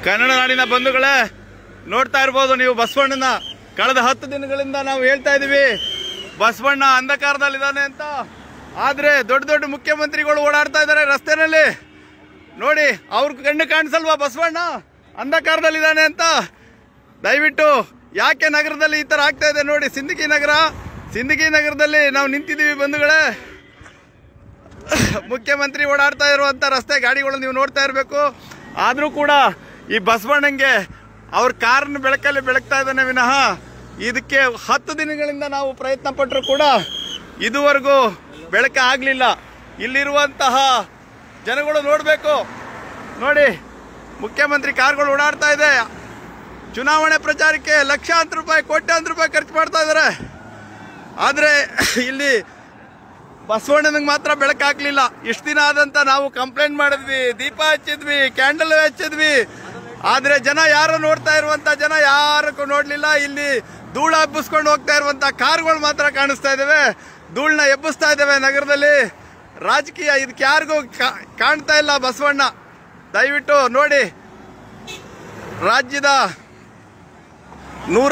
ಕನ್ನಡ ನಾಡಿನ ಬಂಧುಗಳೇ ನೋಡ್ತಾ ಇರ್ಬೋದು ನೀವು ಬಸವಣ್ಣನ ಕಳೆದ ಹತ್ತು ದಿನಗಳಿಂದ ನಾವು ಹೇಳ್ತಾ ಇದೀವಿ ಬಸವಣ್ಣ ಅಂಧಕಾರದಲ್ಲಿದ್ದಾನೆ ಅಂತ ಆದ್ರೆ ದೊಡ್ಡ ದೊಡ್ಡ ಮುಖ್ಯಮಂತ್ರಿಗಳು ಓಡಾಡ್ತಾ ಇದ್ದಾರೆ ರಸ್ತೆನಲ್ಲಿ ನೋಡಿ ಅವ್ರ ಕಣ್ಣು ಕಾಣಿಸಲ್ವಾ ಬಸವಣ್ಣ ಅಂಧಕಾರದಲ್ಲಿದ್ದಾನೆ ಅಂತ ದಯವಿಟ್ಟು ಯಾಕೆ ನಗರದಲ್ಲಿ ಈ ತರ ಆಗ್ತಾ ಇದೆ ನೋಡಿ ಸಿಂದಗಿ ನಗರ ಸಿಂದಗಿ ನಗರದಲ್ಲಿ ನಾವು ನಿಂತಿದ್ದೀವಿ ಬಂಧುಗಳೇ ಮುಖ್ಯಮಂತ್ರಿ ಓಡಾಡ್ತಾ ಇರುವಂತ ರಸ್ತೆ ಗಾಡಿಗಳು ನೀವು ನೋಡ್ತಾ ಇರಬೇಕು ಆದರೂ ಕೂಡ ಈ ಬಸವಣ್ಣಂಗೆ ಅವ್ರ ಕಾರ್ನ ಬೆಳಕಲ್ಲಿ ಬೆಳಗ್ತಾ ಇದ್ದಾನೆ ವಿನಃ ಇದಕ್ಕೆ ಹತ್ತು ದಿನಗಳಿಂದ ನಾವು ಪ್ರಯತ್ನ ಪಟ್ಟರು ಕೂಡ ಇದುವರೆಗೂ ಬೆಳಕ ಆಗಲಿಲ್ಲ ಇಲ್ಲಿರುವಂತಹ ಜನಗಳು ನೋಡಬೇಕು ನೋಡಿ ಮುಖ್ಯಮಂತ್ರಿ ಕಾರ್ಗಳು ಓಡಾಡ್ತಾ ಇದೆ ಚುನಾವಣೆ ಪ್ರಚಾರಕ್ಕೆ ಲಕ್ಷಾಂತರ ರೂಪಾಯಿ ಕೋಟ್ಯಾಂತರ ರೂಪಾಯಿ ಖರ್ಚು ಮಾಡ್ತಾ ಇದ್ದಾರೆ ಆದರೆ ಇಲ್ಲಿ ಬಸವಣ್ಣನಿಗೆ ಮಾತ್ರ ಬೆಳಕಾಗ್ಲಿಲ್ಲ ಇಷ್ಟು ದಿನ ಆದಂತ ನಾವು ಕಂಪ್ಲೇಂಟ್ ಮಾಡಿದ್ವಿ ದೀಪ ಹಚ್ಚಿದ್ವಿ ಕ್ಯಾಂಡಲ್ ಹಚ್ಚಿದ್ವಿ ಆದ್ರೆ ಜನ ಯಾರು ನೋಡ್ತಾ ಇರುವಂತ ಜನ ಯಾರಕ್ಕೂ ನೋಡ್ಲಿಲ್ಲ ಇಲ್ಲಿ ಧೂಳ ಹಬ್ಬಿಸ್ಕೊಂಡು ಹೋಗ್ತಾ ಇರುವಂತ ಕಾರ್ಗಳು ಮಾತ್ರ ಕಾಣಿಸ್ತಾ ಇದಾವೆ ಧೂಳನ್ನ ಎಬ್ಬಿಸ್ತಾ ಇದ್ದಾವೆ ನಗರದಲ್ಲಿ ರಾಜಕೀಯ ಇದಕ್ಕೆ ಯಾರಿಗೂ ಕಾ- ಕಾಣ್ತಾ ಇಲ್ಲ ಬಸವಣ್ಣ ದಯವಿಟ್ಟು ನೋಡಿ ರಾಜ್ಯದ ನೂರ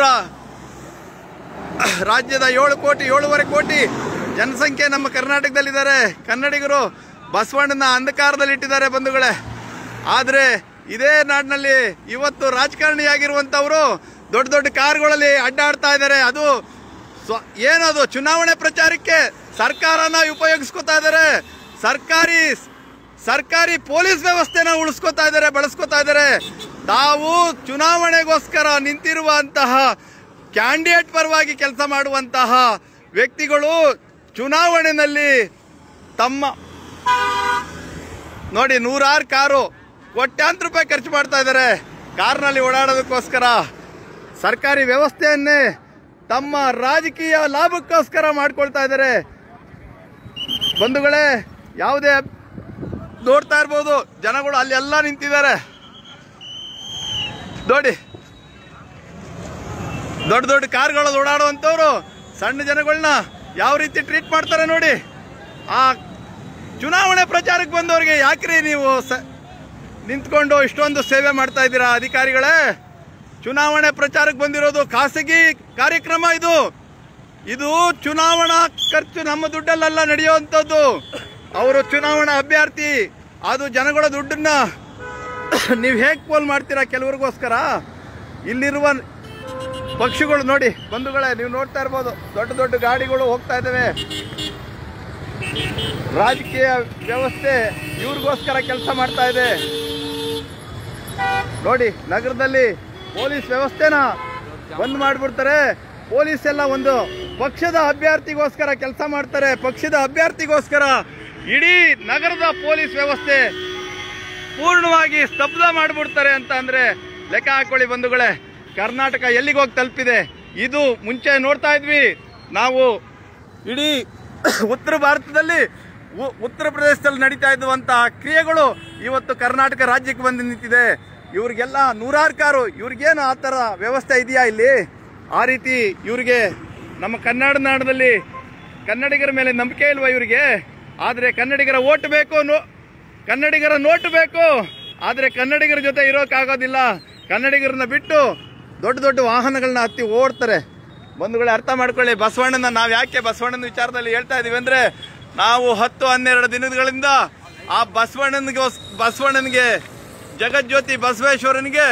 ರಾಜ್ಯದ ಏಳು ಕೋಟಿ ಏಳುವರೆ ಕೋಟಿ ಜನಸಂಖ್ಯೆ ನಮ್ಮ ಕರ್ನಾಟಕದಲ್ಲಿದ್ದಾರೆ ಕನ್ನಡಿಗರು ಬಸವಣ್ಣನ ಅಂಧಕಾರದಲ್ಲಿ ಇಟ್ಟಿದ್ದಾರೆ ಬಂಧುಗಳೇ ಆದರೆ ಇದೇ ನಾಡಿನಲ್ಲಿ ಇವತ್ತು ರಾಜಕಾರಣಿಯಾಗಿರುವಂಥವರು ದೊಡ್ಡ ದೊಡ್ಡ ಕಾರ್ಗಳಲ್ಲಿ ಅಡ್ಡಾಡ್ತಾ ಇದ್ದಾರೆ ಅದು ಸ್ವ ಏನದು ಚುನಾವಣೆ ಪ್ರಚಾರಕ್ಕೆ ಸರ್ಕಾರನ ಉಪಯೋಗಿಸ್ಕೊತಾ ಇದ್ದಾರೆ ಸರ್ಕಾರಿ ಸರ್ಕಾರಿ ಪೊಲೀಸ್ ವ್ಯವಸ್ಥೆನ ಉಳಿಸ್ಕೊತಾ ಇದ್ದಾರೆ ಬಳಸ್ಕೊತಾ ಇದ್ದಾರೆ ತಾವು ಚುನಾವಣೆಗೋಸ್ಕರ ನಿಂತಿರುವಂತಹ ಕ್ಯಾಂಡಿಡೇಟ್ ಪರವಾಗಿ ಕೆಲಸ ಮಾಡುವಂತಹ ವ್ಯಕ್ತಿಗಳು ಚುನಾವಣೆಯಲ್ಲಿ ತಮ್ಮ ನೋಡಿ ನೂರಾರು ಕಾರು ಕೋಟ್ಯಾಂತರ ರೂಪಾಯಿ ಖರ್ಚು ಮಾಡ್ತಾ ಇದ್ದಾರೆ ಕಾರ್ನಲ್ಲಿ ಓಡಾಡೋದಕ್ಕೋಸ್ಕರ ಸರ್ಕಾರಿ ವ್ಯವಸ್ಥೆಯನ್ನೇ ತಮ್ಮ ರಾಜಕೀಯ ಲಾಭಕ್ಕೋಸ್ಕರ ಮಾಡ್ಕೊಳ್ತಾ ಇದ್ದಾರೆ ಬಂಧುಗಳೇ ಯಾವುದೇ ನೋಡ್ತಾ ಇರ್ಬೋದು ಜನಗಳು ಅಲ್ಲಿ ಎಲ್ಲ ನಿಂತಿದ್ದಾರೆ ನೋಡಿ ದೊಡ್ಡ ದೊಡ್ಡ ಕಾರ್ಗಳು ಓಡಾಡುವಂಥವ್ರು ಸಣ್ಣ ಜನಗಳನ್ನ ಯಾವ ರೀತಿ ಟ್ರೀಟ್ ಮಾಡ್ತಾರೆ ನೋಡಿ ಆ ಚುನಾವಣೆ ಪ್ರಚಾರಕ್ಕೆ ಬಂದವರಿಗೆ ಯಾಕ್ರಿ ನೀವು ಸ ನಿಂತ್ಕೊಂಡು ಇಷ್ಟೊಂದು ಸೇವೆ ಮಾಡ್ತಾ ಇದ್ದೀರಾ ಅಧಿಕಾರಿಗಳೇ ಚುನಾವಣೆ ಪ್ರಚಾರಕ್ಕೆ ಬಂದಿರೋದು ಖಾಸಗಿ ಕಾರ್ಯಕ್ರಮ ಇದು ಇದು ಚುನಾವಣಾ ಖರ್ಚು ನಮ್ಮ ದುಡ್ಡಲ್ಲೆಲ್ಲ ನಡೆಯುವಂಥದ್ದು ಅವರು ಚುನಾವಣಾ ಅಭ್ಯರ್ಥಿ ಅದು ಜನಗಳ ದುಡ್ಡನ್ನ ನೀವು ಹೇಗೆ ಪೋಲ್ ಮಾಡ್ತೀರಾ ಕೆಲವ್ರಿಗೋಸ್ಕರ ಇಲ್ಲಿರುವ ಪಕ್ಷಿಗಳು ನೋಡಿ ಬಂಧುಗಳೇ ನೀವು ನೋಡ್ತಾ ಇರ್ಬೋದು ದೊಡ್ಡ ದೊಡ್ಡ ಗಾಡಿಗಳು ಹೋಗ್ತಾ ಇದ್ದಾವೆ ರಾಜಕೀಯ ವ್ಯವಸ್ಥೆ ಇವ್ರಿಗೋಸ್ಕರ ಕೆಲಸ ಮಾಡ್ತಾ ಇದೆ ನೋಡಿ ನಗರದಲ್ಲಿ ಪೊಲೀಸ್ ವ್ಯವಸ್ಥೆನ ಬಂದ್ ಮಾಡ್ಬಿಡ್ತಾರೆ ಪೊಲೀಸ್ ಎಲ್ಲ ಒಂದು ಪಕ್ಷದ ಅಭ್ಯರ್ಥಿಗೋಸ್ಕರ ಕೆಲಸ ಮಾಡ್ತಾರೆ ಪಕ್ಷದ ಅಭ್ಯರ್ಥಿಗೋಸ್ಕರ ಇಡೀ ನಗರದ ಪೊಲೀಸ್ ವ್ಯವಸ್ಥೆ ಪೂರ್ಣವಾಗಿ ಸ್ತಬ್ಧ ಮಾಡಿಬಿಡ್ತಾರೆ ಅಂತ ಅಂದ್ರೆ ಲೆಕ್ಕ ಹಾಕೊಳ್ಳಿ ಬಂಧುಗಳೇ ಕರ್ನಾಟಕ ಎಲ್ಲಿಗೆ ಹೋಗಿ ತಲುಪಿದೆ ಇದು ಮುಂಚೆ ನೋಡ್ತಾ ಇದ್ವಿ ನಾವು ಇಡೀ ಉತ್ತರ ಭಾರತದಲ್ಲಿ ಉ- ಉತ್ತರ ಪ್ರದೇಶದಲ್ಲಿ ನಡೀತಾ ಇದ್ದಂತಹ ಕ್ರಿಯೆಗಳು ಇವತ್ತು ಕರ್ನಾಟಕ ರಾಜ್ಯಕ್ಕೆ ಬಂದು ನಿಂತಿದೆ ಇವ್ರಿಗೆಲ್ಲ ನೂರಾರು ಕಾರು ಇವ್ರಿಗೇನು ಆ ಥರ ವ್ಯವಸ್ಥೆ ಇದೆಯಾ ಇಲ್ಲಿ ಆ ರೀತಿ ಇವ್ರಿಗೆ ನಮ್ಮ ಕನ್ನಡ ನಾಡದಲ್ಲಿ ಕನ್ನಡಿಗರ ಮೇಲೆ ನಂಬಿಕೆ ಇಲ್ವಾ ಇವರಿಗೆ ಆದರೆ ಕನ್ನಡಿಗರ ಓಟ್ ಬೇಕು ನೋ ಕನ್ನಡಿಗರ ನೋಟು ಬೇಕು ಆದರೆ ಕನ್ನಡಿಗರ ಜೊತೆ ಇರೋಕ್ಕಾಗೋದಿಲ್ಲ ಕನ್ನಡಿಗರನ್ನ ಬಿಟ್ಟು ದೊಡ್ಡ ದೊಡ್ಡ ವಾಹನಗಳನ್ನ ಹತ್ತಿ ಓಡ್ತಾರೆ ಬಂಧುಗಳೇ ಅರ್ಥ ಮಾಡ್ಕೊಳ್ಳಿ ಬಸವಣ್ಣನ ನಾವು ಯಾಕೆ ಬಸವಣ್ಣನ ವಿಚಾರದಲ್ಲಿ ಹೇಳ್ತಾ ಇದೀವಿ ಅಂದ್ರೆ ನಾವು ಹತ್ತು ಹನ್ನೆರಡು ದಿನಗಳಿಂದ ಆ ಬಸವಣ್ಣನಿಗೆ ಬಸವಣ್ಣನಿಗೆ ಜಗಜ್ಯೋತಿ ಬಸವೇಶ್ವರನಿಗೆ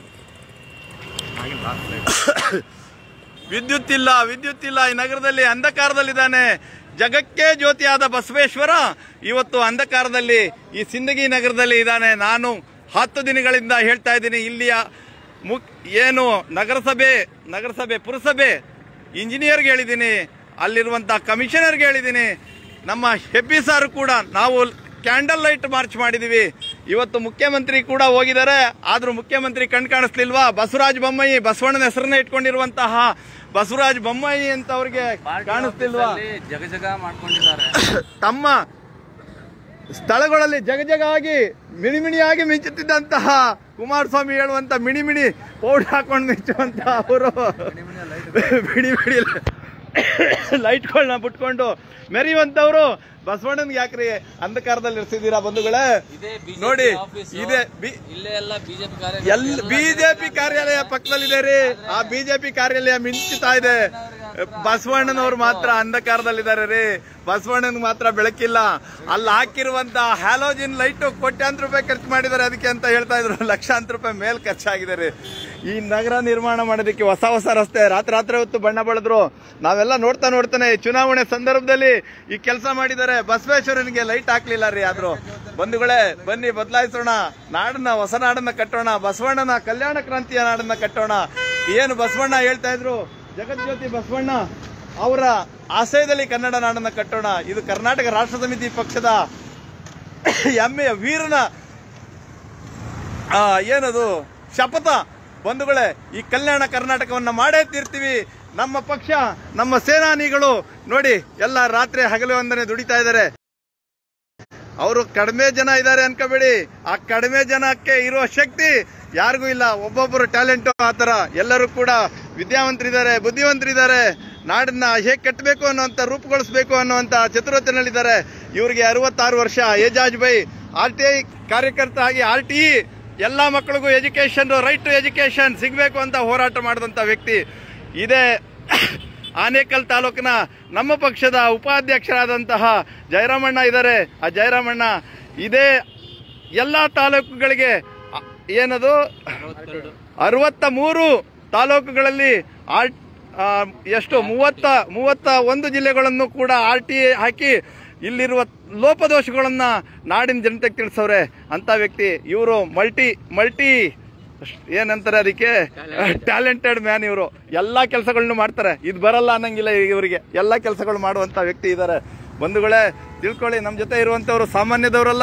ವಿದ್ಯುತ್ ಇಲ್ಲ ವಿದ್ಯುತ್ ಇಲ್ಲ ಈ ನಗರದಲ್ಲಿ ಅಂಧಕಾರದಲ್ಲಿದ್ದಾನೆ ಜಗಕ್ಕೆ ಜ್ಯೋತಿಯಾದ ಬಸವೇಶ್ವರ ಇವತ್ತು ಅಂಧಕಾರದಲ್ಲಿ ಈ ಸಿಂದಗಿ ನಗರದಲ್ಲಿ ಇದ್ದಾನೆ ನಾನು ಹತ್ತು ದಿನಗಳಿಂದ ಹೇಳ್ತಾ ಇದ್ದೀನಿ ಇಲ್ಲಿಯ ಮುಕ್ ಏನು ನಗರಸಭೆ ನಗರಸಭೆ ಪುರಸಭೆ ಇಂಜಿನಿಯರ್ಗೆ ಹೇಳಿದ್ದೀನಿ ಅಲ್ಲಿರುವಂಥ ಕಮಿಷನರ್ಗೆ ಹೇಳಿದ್ದೀನಿ ನಮ್ಮ ಹೆಬ್ಬಿ ಸಾರು ಕೂಡ ನಾವು ಕ್ಯಾಂಡಲ್ ಲೈಟ್ ಮಾರ್ಚ್ ಮಾಡಿದೀವಿ ಇವತ್ತು ಮುಖ್ಯಮಂತ್ರಿ ಕೂಡ ಹೋಗಿದ್ದಾರೆ ಆದ್ರೂ ಮುಖ್ಯಮಂತ್ರಿ ಕಣ್ ಕಾಣಿಸ್ಲಿಲ್ವಾ ಬಸವರಾಜ ಬೊಮ್ಮಾಯಿ ಬಸವಣ್ಣನ ಹೆಸರನ್ನ ಇಟ್ಕೊಂಡಿರುವಂತಹ ಬಸವರಾಜ ಬೊಮ್ಮಾಯಿ ಅಂತ ಅವ್ರಿಗೆ ಕಾಣಿಸ್ತಿಲ್ವಾ ಜಗ ಜಗ ಮಾಡ್ಕೊಂಡಿದ್ದಾರೆ ತಮ್ಮ ಸ್ಥಳಗಳಲ್ಲಿ ಜಗ ಜಗ ಆಗಿ ಮಿಣಿಮಿಣಿಯಾಗಿ ಮಿಂಚುತ್ತಿದ್ದಂತಹ ಕುಮಾರಸ್ವಾಮಿ ಹೇಳುವಂತ ಮಿಣಿ ಮಿಣಿ ಪೌಡರ್ ಹಾಕೊಂಡು ಮಿಂಚುವಂತ ಅವರು ಬಿಡಿ ಬಿಡಿ ಲೈಟ್ಗಳನ್ನ ಬಿಟ್ಕೊಂಡು ಮೆರೆಯುವಂತವ್ರು ಬಸವಣ್ಣನ್ಗೆ ಯಾಕ್ರಿ ಅಂಧಕಾರದಲ್ಲಿ ಇರ್ಸಿದ್ದೀರಾ ಬಂಧುಗಳೇ ಇದೇ ಬಿಜೆಪಿ ನೋಡಿ ಆಫೀಸು. ಇದೆ ಬಿ ಇಲ್ಲೇ ಎಲ್ಲ ಬಿಜೆಪಿ ಕಾರ್ಯ ಎಲ್ ಬಿಜೆಪಿ ಕಾರ್ಯಾಲಯ ಪಕ್ಕದಲ್ಲಿದೆ ರೀ ಆ ಬಿಜೆಪಿ ಕಾರ್ಯಾಲಯ ಮಿಂಚುತ್ತಾ ಇದೆ ಬಸವಣ್ಣನವ್ರು ಮಾತ್ರ ಅಂಧಕಾರದಲ್ಲಿದ್ದಾರೆ ರೀ ಬಸವಣ್ಣನ್ ಮಾತ್ರ ಬೆಳಕಿಲ್ಲ ಅಲ್ಲಿ ಹಾಕಿರುವಂತ ಹ್ಯಾಲೋಜಿನ್ ಲೈಟ್ ಕೋಟ್ಯಾಂತರ ರೂಪಾಯಿ ಖರ್ಚು ಮಾಡಿದ್ದಾರೆ ಅದಕ್ಕೆ ಅಂತ ಹೇಳ್ತಾ ಇದ್ರು ಲಕ್ಷಾಂತರ ರೂಪಾಯಿ ಮೇಲ್ ಖರ್ಚಾಗಿದೆ ರೀ ಈ ನಗರ ನಿರ್ಮಾಣ ಮಾಡೋದಕ್ಕೆ ಹೊಸ ಹೊಸ ರಸ್ತೆ ರಾತ್ರಿ ರಾತ್ರಿ ಹೊತ್ತು ಬಣ್ಣ ಬಳಿದ್ರು ನಾವೆಲ್ಲ ನೋಡ್ತಾ ನೋಡ್ತಾನೆ ಈ ಚುನಾವಣೆ ಸಂದರ್ಭದಲ್ಲಿ ಈ ಕೆಲಸ ಮಾಡಿದ್ದಾರೆ ಬಸವೇಶ್ವರನಿಗೆ ಲೈಟ್ ಹಾಕ್ಲಿಲ್ಲ ರೀ ಆದ್ರೂ ಬಂಧುಗಳೇ ಬನ್ನಿ ಬದಲಾಯಿಸೋಣ ನಾಡನ್ನ ಹೊಸ ನಾಡನ್ನ ಕಟ್ಟೋಣ ಬಸವಣ್ಣನ ಕಲ್ಯಾಣ ಕ್ರಾಂತಿಯ ನಾಡನ್ನ ಕಟ್ಟೋಣ ಏನು ಬಸವಣ್ಣ ಹೇಳ್ತಾ ಇದ್ರು ಜಗಜ್ಯೋತಿ ಬಸವಣ್ಣ ಅವರ ಆಶಯದಲ್ಲಿ ಕನ್ನಡ ನಾಡನ್ನ ಕಟ್ಟೋಣ ಇದು ಕರ್ನಾಟಕ ರಾಷ್ಟ್ರ ಸಮಿತಿ ಪಕ್ಷದ ಹೆಮ್ಮೆಯ ವೀರನ ಆ, ಏನದು ಶಪಥ ಬಂಧುಗಳೇ ಈ ಕಲ್ಯಾಣ ಕರ್ನಾಟಕವನ್ನ ಮಾಡೇ ತೀರ್ತೀವಿ ನಮ್ಮ ಪಕ್ಷ ನಮ್ಮ ಸೇನಾನಿಗಳು ನೋಡಿ ಎಲ್ಲ ರಾತ್ರಿ ಹಗಲು ಒಂದನೆ ದುಡಿತಾ ಇದ್ದಾರೆ ಅವರು ಕಡಿಮೆ ಜನ ಇದ್ದಾರೆ ಅನ್ಕೋಬೇಡಿ ಆ ಕಡಿಮೆ ಜನಕ್ಕೆ ಇರುವ ಶಕ್ತಿ ಯಾರಿಗೂ ಇಲ್ಲ ಒಬ್ಬೊಬ್ಬರು ಟ್ಯಾಲೆಂಟ್ ಆತರ ಎಲ್ಲರೂ ಕೂಡ ವಿದ್ಯಾವಂತರಿದ್ದಾರೆ ಬುದ್ಧಿವಂತರಿದ್ದಾರೆ ನಾಡನ್ನ ಹೇಗೆ ಕಟ್ಟಬೇಕು ಅನ್ನುವಂತ ರೂಪುಗೊಳಿಸಬೇಕು ಅನ್ನುವಂತ ಚತುರತೆನಲ್ಲಿದ್ದಾರೆ ಇವರಿಗೆ ಅರವತ್ತಾರು ವರ್ಷ ಏಜಾಜ್ ಬೈ ಆರ್ ಟಿ ಐ ಕಾರ್ಯಕರ್ತ ಆಗಿ ಆರ್ ಟಿ ಇ ಎಲ್ಲಾ ಮಕ್ಕಳಿಗೂ ಎಜುಕೇಶನ್ ರೈಟ್ ಟು ಎಜುಕೇಶನ್ ಸಿಗಬೇಕು ಅಂತ ಹೋರಾಟ ಮಾಡಿದಂತ ವ್ಯಕ್ತಿ ಇದೇ ಆನೇಕಲ್ ತಾಲೂಕಿನ ನಮ್ಮ ಪಕ್ಷದ ಉಪಾಧ್ಯಕ್ಷರಾದಂತಹ ಜಯರಾಮಣ್ಣ ಇದ್ದಾರೆ ಆ ಜಯರಾಮಣ್ಣ ಇದೇ ಎಲ್ಲ ತಾಲೂಕುಗಳಿಗೆ ಅ- ಏನದು ಅರವತ್ತ ಮೂರು ತಾಲೂಕುಗಳಲ್ಲಿ ಆರ್ ಆ, ಎಷ್ಟು ಮೂವತ್ತ ಮೂವತ್ತ ಒಂದು ಜಿಲ್ಲೆಗಳನ್ನು ಕೂಡ ಆರ್ ಟಿ ಹಾಕಿ ಇಲ್ಲಿರುವ ಲೋಪದೋಷಗಳನ್ನ ನಾಡಿನ ಜನತೆಗೆ ತಿಳಿಸವ್ರೆ ಅಂತ ವ್ಯಕ್ತಿ ಇವರು ಮಲ್ಟಿ ಮಲ್ಟಿ ಏನಂತಾರೆ ಅದಕ್ಕೆ ಟ್ಯಾಲೆಂಟೆಡ್ ಮ್ಯಾನ್ ಇವರು ಎಲ್ಲಾ ಕೆಲಸಗಳನ್ನು ಮಾಡ್ತಾರೆ ಇದು ಬರಲ್ಲ ಅನ್ನಂಗಿಲ್ಲ ಇವರಿಗೆ ಎಲ್ಲಾ ಕೆಲಸಗಳು ಮಾಡುವಂತ ವ್ಯಕ್ತಿ ಇದ್ದಾರೆ ಬಂಧುಗಳೇ ತಿಳ್ಕೊಳ್ಳಿ ನಮ್ಮ ಜೊತೆ ಇರುವಂತವ್ರು ಸಾಮಾನ್ಯದವರಲ್ಲ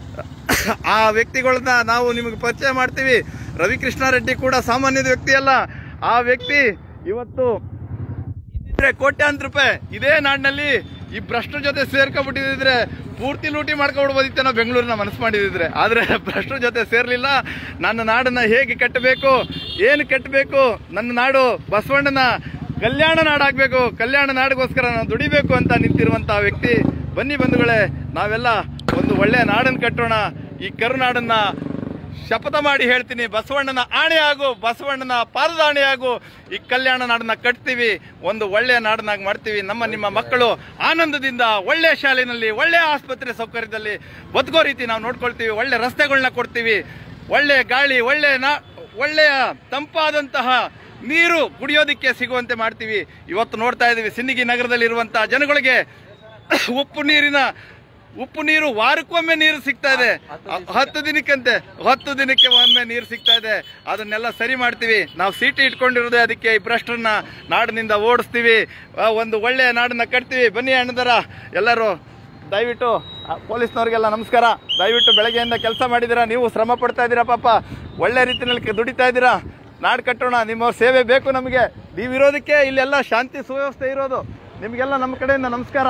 ಆ ವ್ಯಕ್ತಿಗಳನ್ನ ನಾವು ನಿಮಗೆ ಪರಿಚಯ ಮಾಡ್ತೀವಿ ರವಿಕೃಷ್ಣಾರೆಡ್ಡಿ ಕೂಡ ಸಾಮಾನ್ಯದ ವ್ಯಕ್ತಿ ಅಲ್ಲ ಆ ವ್ಯಕ್ತಿ ಇವತ್ತು ಇದ್ರೆ ಕೋಟ್ಯಾಂತರ ರೂಪಾಯಿ ಇದೇ ನಾಡಿನಲ್ಲಿ ಈ ಭ್ರಷ್ಟರ ಜೊತೆ ಸೇರ್ಕೊಂಡ್ಬಿಟ್ಟಿದ್ರೆ ಪೂರ್ತಿ ಲೂಟಿ ಮಾಡ್ಕೊಂಡ್ಬಿಡ್ಬೋದಿತ್ತು ನಾವು ಬೆಂಗಳೂರಿನ ಮನಸ್ಸು ಮಾಡಿದಿದ್ರೆ ಆದ್ರೆ ಭ್ರಷ್ಟರ ಜೊತೆ ಸೇರ್ಲಿಲ್ಲ ನನ್ನ ನಾಡನ್ನ ಹೇಗೆ ಕಟ್ಟಬೇಕು ಏನು ಕಟ್ಟಬೇಕು ನನ್ನ ನಾಡು ಬಸವಣ್ಣನ ಕಲ್ಯಾಣ ನಾಡಾಗಬೇಕು ಕಲ್ಯಾಣ ನಾಡಿಗೋಸ್ಕರ ನಾವು ದುಡಿಬೇಕು ಅಂತ ನಿಂತಿರುವಂತಹ ವ್ಯಕ್ತಿ ಬನ್ನಿ ಬಂಧುಗಳೇ ನಾವೆಲ್ಲ ಒಂದು ಒಳ್ಳೆಯ ನಾಡನ್ನು ಕಟ್ಟೋಣ ಈ ಕರುನಾಡನ್ನ ಶಪಥ ಮಾಡಿ ಹೇಳ್ತೀನಿ ಬಸವಣ್ಣನ ಆಣೆ ಆಗು ಬಸವಣ್ಣನ ಪಾದದಾಣೆ ಆಗು ಈ ಕಲ್ಯಾಣ ನಾಡನ್ನ ಕಟ್ತೀವಿ ಒಂದು ಒಳ್ಳೆಯ ನಾಡನ್ನಾಗಿ ಮಾಡ್ತೀವಿ ನಮ್ಮ ನಿಮ್ಮ ಮಕ್ಕಳು ಆನಂದದಿಂದ ಒಳ್ಳೆಯ ಶಾಲೆಯಲ್ಲಿ ಒಳ್ಳೆಯ ಆಸ್ಪತ್ರೆ ಸೌಕರ್ಯದಲ್ಲಿ ಬದುಕೋ ರೀತಿ ನಾವು ನೋಡ್ಕೊಳ್ತೀವಿ ಒಳ್ಳೆ ರಸ್ತೆಗಳನ್ನ ಕೊಡ್ತೀವಿ ಒಳ್ಳೆಯ ಗಾಳಿ ಒಳ್ಳೆಯ ನಾ ಒಳ್ಳೆಯ ತಂಪಾದಂತಹ ನೀರು ಕುಡಿಯೋದಿಕ್ಕೆ ಸಿಗುವಂತೆ ಮಾಡ್ತೀವಿ ಇವತ್ತು ನೋಡ್ತಾ ಇದ್ದೀವಿ ಸಿಂದಗಿ ನಗರದಲ್ಲಿ ಇರುವಂತಹ ಜನಗಳಿಗೆ ಉಪ್ಪು ನೀರಿನ ಉಪ್ಪು ನೀರು ವಾರಕ್ಕೊಮ್ಮೆ ನೀರು ಸಿಗ್ತಾ ಇದೆ ಹತ್ತು ದಿನಕ್ಕಂತೆ ಹತ್ತು ದಿನಕ್ಕೆ ಒಮ್ಮೆ ನೀರು ಸಿಗ್ತಾ ಇದೆ ಅದನ್ನೆಲ್ಲ ಸರಿ ಮಾಡ್ತೀವಿ ನಾವು ಸೀಟಿ ಇಟ್ಕೊಂಡಿರೋದೇ ಅದಕ್ಕೆ ಈ ಭ್ರಷ್ಟರನ್ನ ನಾಡಿನಿಂದ ಓಡಿಸ್ತೀವಿ ಆ, ಒಂದು ಒಳ್ಳೆಯ ನಾಡನ್ನ ಕಟ್ತೀವಿ ಬನ್ನಿ ಅಣ್ಣದರ ಎಲ್ಲರೂ ದಯವಿಟ್ಟು ಆ, ಪೊಲೀಸ್ನವ್ರಿಗೆಲ್ಲ ನಮಸ್ಕಾರ ದಯವಿಟ್ಟು ಬೆಳಗ್ಗೆಯಿಂದ ಕೆಲಸ ಮಾಡಿದ್ದೀರಾ ನೀವು ಶ್ರಮ ಪಡ್ತಾ ಇದ್ದೀರಾ ಪಾಪ ಒಳ್ಳೆ ರೀತಿಯಲ್ಲಿ ಕ- ದುಡಿತಾ ಇದ್ದೀರಾ ನಾಡು ಕಟ್ಟೋಣ ನಿಮ್ಮ ಸೇವೆ ಬೇಕು ನಮಗೆ ನೀವಿರೋದಕ್ಕೆ ಇಲ್ಲೆಲ್ಲ ಶಾಂತಿ ಸುವ್ಯವಸ್ಥೆ ಇರೋದು ನಿಮಗೆಲ್ಲ ನಮ್ಮ ಕಡೆಯಿಂದ ನಮಸ್ಕಾರ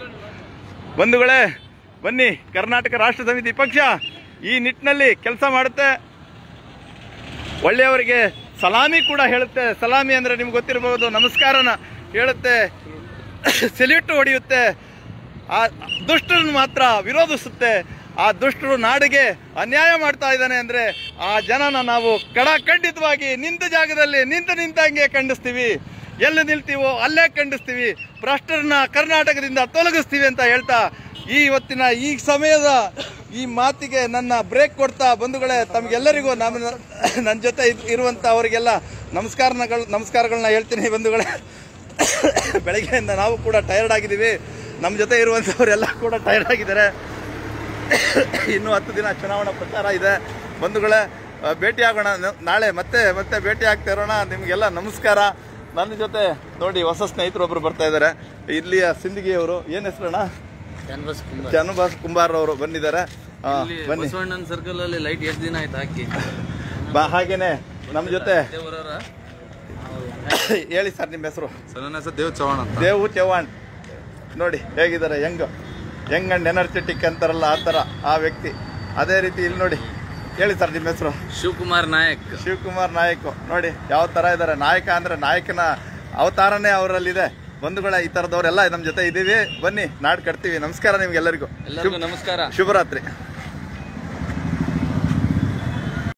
ಬಂಧುಗಳೇ ಬನ್ನಿ ಕರ್ನಾಟಕ ರಾಷ್ಟ್ರ ಸಮಿತಿ ಪಕ್ಷ ಈ ನಿಟ್ಟಿನಲ್ಲಿ ಕೆಲಸ ಮಾಡುತ್ತೆ ಒಳ್ಳೆಯವರಿಗೆ ಸಲಾಮಿ ಕೂಡ ಹೇಳುತ್ತೆ ಸಲಾಮಿ ಅಂದ್ರೆ ನಿಮ್ಗೆ ಗೊತ್ತಿರಬಹುದು ನಮಸ್ಕಾರನ ಹೇಳುತ್ತೆ ಸೆಲ್ಯೂಟ್ ಹೊಡೆಯುತ್ತೆ ಆ ದುಷ್ಟರನ್ನು ಮಾತ್ರ ವಿರೋಧಿಸುತ್ತೆ ಆ ದುಷ್ಟರು ನಾಡಿಗೆ ಅನ್ಯಾಯ ಮಾಡ್ತಾ ಇದ್ದಾನೆ ಅಂದ್ರೆ ಆ ಜನನ ನಾವು ಕಡ ಖಂಡಿತವಾಗಿ ನಿಂತ ಜಾಗದಲ್ಲಿ ನಿಂತ ನಿಂತಂಗೆ ಖಂಡಿಸ್ತೀವಿ ಎಲ್ಲಿ ನಿಲ್ತೀವೋ ಅಲ್ಲೇ ಖಂಡಿಸ್ತೀವಿ ಭ್ರಷ್ಟರನ್ನ ಕರ್ನಾಟಕದಿಂದ ತೊಲಗಿಸ್ತೀವಿ ಅಂತ ಹೇಳ್ತಾ ಈ ಇವತ್ತಿನ ಈ ಸಮಯದ ಈ ಮಾತಿಗೆ ನನ್ನ ಬ್ರೇಕ್ ಕೊಡ್ತಾ ಬಂಧುಗಳೇ ತಮಗೆಲ್ಲರಿಗೂ ನಮ್ಮ ನನ್ನ ಜೊತೆ ಇದ್- ಇರುವಂತ ಅವರಿಗೆಲ್ಲ ನಮಸ್ಕಾರಗಳು ನಮಸ್ಕಾರಗಳನ್ನ ಹೇಳ್ತೀನಿ ಬಂಧುಗಳೇ ಬೆಳಗ್ಗೆಯಿಂದ ನಾವು ಕೂಡ ಟಯರ್ಡ್ ಆಗಿದ್ದೀವಿ ನಮ್ಮ ಜೊತೆ ಇರುವಂಥವರೆಲ್ಲ ಕೂಡ ಟಯರ್ಡ್ ಆಗಿದ್ದಾರೆ ಇನ್ನೂ ಹತ್ತು ದಿನ ಚುನಾವಣಾ ಪ್ರಚಾರ ಇದೆ ಬಂಧುಗಳೇ ಆ, ಭೇಟಿ ಆಗೋಣ ನ- ನಾಳೆ ಮತ್ತೆ ಮತ್ತೆ ಭೇಟಿ ಆಗ್ತಾ ಇರೋಣ ನಿಮಗೆಲ್ಲ ನಮಸ್ಕಾರ ನನ್ನ ಜೊತೆ ನೋಡಿ ಹೊಸ ಸ್ನೇಹಿತರು ಒಬ್ರು ಬರ್ತಾ ಇದ್ದಾರೆ ಇಲ್ಲಿಯ ಸಿಂದಗಿಯವರು ಏನ್ ಹೆಸರಣ್ಣ ಕ್ಯಾನ್ವಾಸ್ ಕುಂಬ ಚನ್ನಬಾಸ್ ಕುಂಬಾರ್ ಅವರು ಬಂದಿದ್ದಾರೆ ಆ, ಇಲ್ಲಿ ಬನ್ನಿ ಬಸವಣ್ಣನ ಸರ್ಕಲ್ ಅಲ್ಲಿ ಲೈಟ್ ಎಷ್ಟು ದಿನ ಆಯ್ತು ಹಾಕಿ ಬಾ ಹಾಗೇನೆ ನಮ್ಮ ಜೊತೆ ಇದೇ ಬರೋರ ಹೇಳಿ ಸರ್ ನಿಮ್ಮ ಹೆಸರು ಸರ್ ನನ್ನ ಹೆಸರು ದೇವ್ ಚವ್ಹಾಣ್ ಅಂತ ದೇವು ಚವ್ಹಾಣ್ ನೋಡಿ ಹೇಗಿದ್ದಾರೆ ಯಂಗ್ ಯಂಗ್ ಅಂಡ್ ಎನರ್ಜೆಟಿಕ್ ಅಂತಾರಲ್ಲ ಆ ಥರ ಆ ವ್ಯಕ್ತಿ ಅದೇ ರೀತಿ ಇಲ್ಲಿ ನೋಡಿ ಹೇಳಿ ಸರ್ ನಿಮ್ಮ ಹೆಸರು ಶಿವಕುಮಾರ್ ನಾಯಕ್ ಶಿವಕುಮಾರ್ ನಾಯಕ್ ನೋಡಿ ಯಾವ ತರ ಇದ್ದಾರೆ ನಾಯಕ ಅಂದ್ರೆ ನಾಯಕನ ಅವತಾರನೇ ಅವರಲ್ಲಿದೆ ಬಂಧುಗಳ ಈ ತರದವರೆಲ್ಲ ನಮ್ಮ ಜೊತೆ ಇದೀವಿ ಬನ್ನಿ ನಾಡ್ ಕಟ್ತೀವಿ ನಮಸ್ಕಾರ ನಿಮ್ಗೆಲ್ಲರಿಗೂ ಎಲ್ಲರಿಗೂ ನಮಸ್ಕಾರ ಶುಭರಾತ್ರಿ